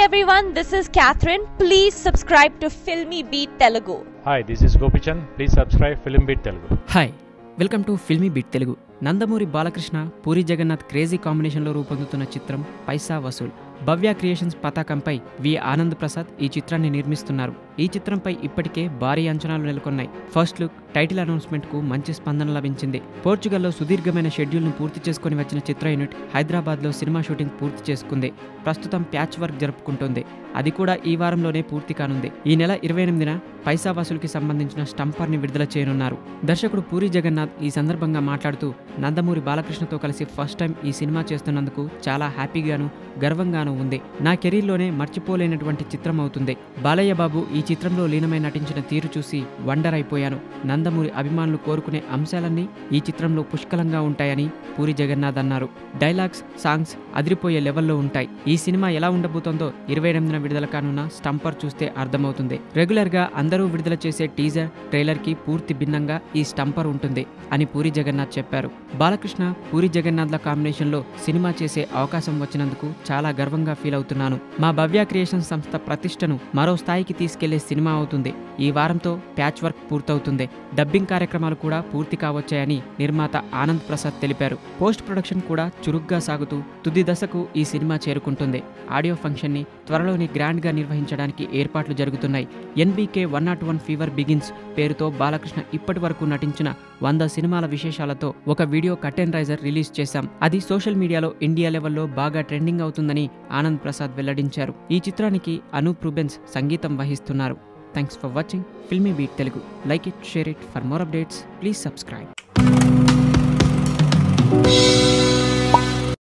everyone, this is Catherine. Please subscribe to Filmy Beat Telugu. Hi this is Gopichand please subscribe film beat Telugu hi welcome to filmy beat Telugu Nandamuri Balakrishna Puri Jagannath crazy కాంబినేషన్లో రూపొందుతున్న చిత్రం పైసా వసూల్ భవ్య creations పతాకంపై వి ఆనంద్ ప్రసాద్ ఈ చిత్రాన్ని నిర్మిస్తున్నారు ఈ చిత్రంపై ఇప్పటికే భారీ అంచనాలు నెలకొన్నాయి ఫస్ట్ లుక్ టైటిల్ అనౌన్స్మెంట్ కు మంచి స్పందన లభించింది పోర్చుగల్లో సుదీర్ఘమైన షెడ్యూల్ను పూర్తి చేసుకొని వచ్చిన చిత్ర యూనిట్ హైదరాబాద్లో సినిమా షూటింగ్ పూర్తి చేసుకుంది ప్రస్తుతం ప్యాచ్ వర్క్ జరుపుకుంటోంది అది కూడా ఈ వారంలోనే పూర్తి కానుంది ఈ నెల ఇరవై ఎనిమిదిన పైసా వసూలుకి సంబంధించిన స్టంపర్ని విడుదల చేయనున్నారు దర్శకుడు పూరి జగన్నాథ్ ఈ సందర్భంగా మాట్లాడుతూ నందమూరి బాలకృష్ణతో కలిసి ఫస్ట్ టైం ఈ సినిమా చేస్తున్నందుకు చాలా హ్యాపీగాను గర్వంగాను ఉంది నా కెరీర్లోనే మర్చిపోలేనటువంటి చిత్రం అవుతుంది బాలయ్య బాబు ఈ చిత్రంలో లీనమై నటించిన తీరు చూసి వండర్ అయిపోయాను నందమూరి అభిమానులు కోరుకునే అంశాలన్నీ ఈ చిత్రంలో పుష్కలంగా ఉంటాయని పూరి జగన్నాథ్ అన్నారు డైలాగ్స్ సాంగ్స్ అదిరిపోయే లెవెల్లో ఉంటాయి ఈ సినిమా ఎలా ఉండబోతోందో ఇరవై ఎనిమిదిన విడుదల కానున్న స్టంపర్ చూస్తే అర్థమవుతుంది రెగ్యులర్ గా అందరూ విడుదల చేసే టీజర్ ట్రైలర్ కి పూర్తి భిన్నంగా ఈ స్టంపర్ ఉంటుంది అని పూరి జగన్నాథ్ చెప్పారు బాలకృష్ణ పూరి జగన్నాథ్ల కాంబినేషన్ లో సినిమా చేసే అవకాశం వచ్చినందుకు చాలా గర్వంగా ఫీల్ అవుతున్నాను మా భవ్య క్రియేషన్ సంస్థ ప్రతిష్టను మరో స్థాయికి తీసుకెళ్లే సినిమా అవుతుంది ఈ వారంతో ప్యాచ్ వర్క్ పూర్తవుతుంది డబ్బింగ్ కార్యక్రమాలు కూడా పూర్తి కావచ్చాయని నిర్మాత ఆనంద్ ప్రసాద్ తెలిపారు పోస్ట్ ప్రొడక్షన్ కూడా చురుగ్గా సాగుతూ తుది దశకు ఈ సినిమా చేరుకుంటుంది ఆడియో ఫంక్షన్ ని త్వరలోని గ్రాండ్ గా నిర్వహించడానికి ఏర్పాట్లు జరుగుతున్నాయి NBK one not one fever begins పేరుతో బాలకృష్ణ ఇప్పటి వరకు నటించిన వంద సినిమాల విశేషాలతో ఒక వీడియో కటెన్ రైజర్ రిలీజ్ చేశాం అది సోషల్ మీడియాలో ఇండియా లెవెల్లో బాగా ట్రెండింగ్ అవుతుందని ఆనంద్ ప్రసాద్ వెల్లడించారు ఈ చిత్రానికి అనూప్ రూబెన్స్ సంగీతం వహిస్తున్నారు thanks for watching filmy beat Telugu like it share it for more updates please subscribe